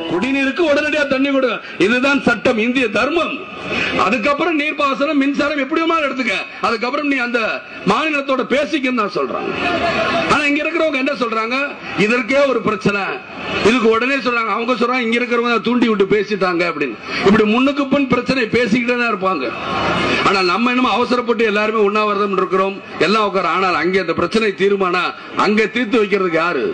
குடிநீருக்கு உடனடியா தண்ணி கொடு இதுதான் சட்டம் இந்திய தர்மம் அதுக்கப்புறம் நீர்ப்பாசனம் மின்சாரம் எப்படியுமா எடுத்துக்க அதுக்கப்புறம் நீ அந்த மாநிலத்தோட பேசிக்கன்னு நான் சொல்றாங்க ஆனா இங்க இருக்கிறவங்க என்ன சொல்றாங்க இதற்கே ஒரு பிரச்சனை இதுக்கு உடனே சொல்றாங்க அவங்க சொல்றாங்க இங்க இருக்கிறவங்க தூண்டி விட்டு பேசிட்டாங்க அப்படின்னு இப்படி முன்னுக்கு பின் பிரச்சனை பேசிக்கிட்டே தான் இருப்பாங்க ஆனா நம்ம என்னமோ அவசரப்பட்டு எல்லாருமே உண்ணாவிரதம் இருக்கிறோம் எல்லாம் உட்கார ஆனால் அங்கே அந்த பிரச்சனை தீர்மானா அங்க தீர்த்து வைக்கிறதுக்கு யாரு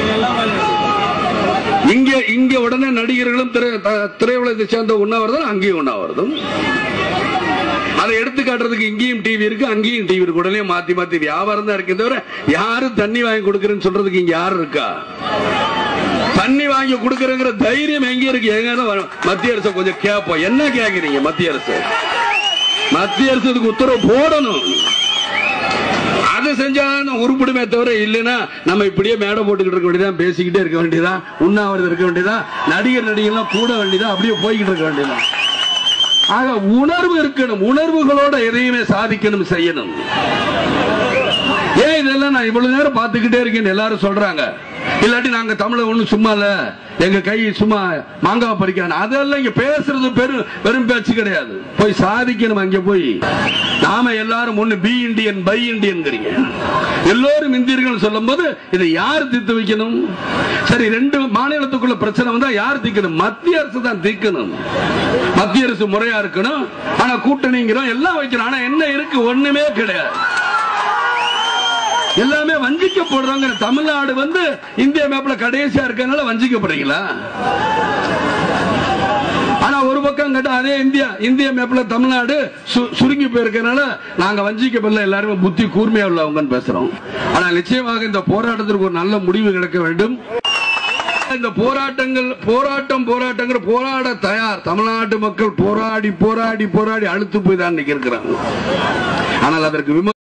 இங்க இங்க உடனே நடிகர்களும் திரை- த- திரையுலகத்தை சேர்ந்த உண்ணாவிரதம் அங்கேயும் உண்ணாவிரதம் அதை எடுத்து காட்டுறதுக்கு இங்கேயும் டிவி இருக்கு அங்கேயும் டிவி இருக்கு உடனே மாத்தி மாத்தி வியாபாரம் தான் இருக்கே தவிர யாரும் தண்ணி வாங்கி கொடுக்கறேன்னு சொல்றதுக்கு இங்க யாரு இருக்கா தண்ணி வாங்கி கொடுக்கறங்கிற தைரியம் எங்க இருக்கு எங்க வரும்? மத்திய அரசு கொஞ்சம் கேட்போம் என்ன கேக்குறீங்க மத்திய அரசு மத்திய அரசு இதுக்கு உத்தரவு போடணும் அது செஞ்சாலும் உருப்பிடுமே தவிர இல்லைன்னா நம்ம இப்படியே மேடை போட்டுக்கிட்டு இருக்க வேண்டியதான் பேசிக்கிட்டே இருக்க வேண்டியதான் உண்ணாவிரதம் இருக்க வேண்டியதான் நடிகர் நடிகர்லாம் கூட வேண்டியதான் அப்படியே போய்கிட்டு இருக்க வேண்டியதான் ஆக உணர்வு இருக்கணும் உணர்வுகளோட எதையுமே சாதிக்கணும் செய்யணும் ஏன் இதெல்லாம் நான் இவ்வளவு நேரம் பார்த்துக்கிட்டே இருக்கேன் எல்லாரும் சொல்றாங்க இல்லாட்டி நாங்க தமிழ ஒண்ணும் சும்மா இல்ல எங்க கை சும்மா மாங்காய் பறிக்கான அதெல்லாம் இங்க பேசுறது பெரும் வெறும் பேச்சு கிடையாது போய் சாதிக்கணும் அங்க போய் நாம எல்லாரும் ஒண்ணு பி இண்டியன் பை இண்டியன்ங்கிறீங்க எல்லோரும் இந்தியர்கள் சொல்லும் போது இதை யார் தீர்த்து வைக்கணும் சரி ரெண்டு மாநிலத்துக்குள்ள பிரச்சனை வந்தா யார் தீர்க்கணும் மத்திய அரசு தான் தீர்க்கணும் மத்திய அரசு முறையா இருக்கணும் ஆனா கூட்டணிங்கிறோம் எல்லாம் வைக்கணும் ஆனா என்ன இருக்கு ஒண்ணுமே கிடையாது எல்லாமே வஞ்சிக்கப்படுறாங்க தமிழ்நாடு வந்து இந்திய மேப்ல கடைசியா இருக்கனால வஞ்சிக்கப்படுறீங்களா ஆனா ஒரு பக்கம் கேட்டா அதே இந்தியா இந்திய மேப்ல தமிழ்நாடு சு- சுருங்கி போயிருக்கனால நாங்க வஞ்சிக்கப்படல எல்லாருமே புத்தி கூர்மையா உள்ளவங்கன்னு பேசுறோம் ஆனா நிச்சயமாக இந்த போராட்டத்திற்கு ஒரு நல்ல முடிவு கிடைக்க வேண்டும் இந்த போராட்டங்கள் போராட்டம் போராட்டங்கிற போராட தயார் தமிழ்நாட்டு மக்கள் போராடி போராடி போராடி அழுத்து போய் தான் இன்னைக்கு இருக்கிறாங்க ஆனால் அதற்கு விமர்சனம்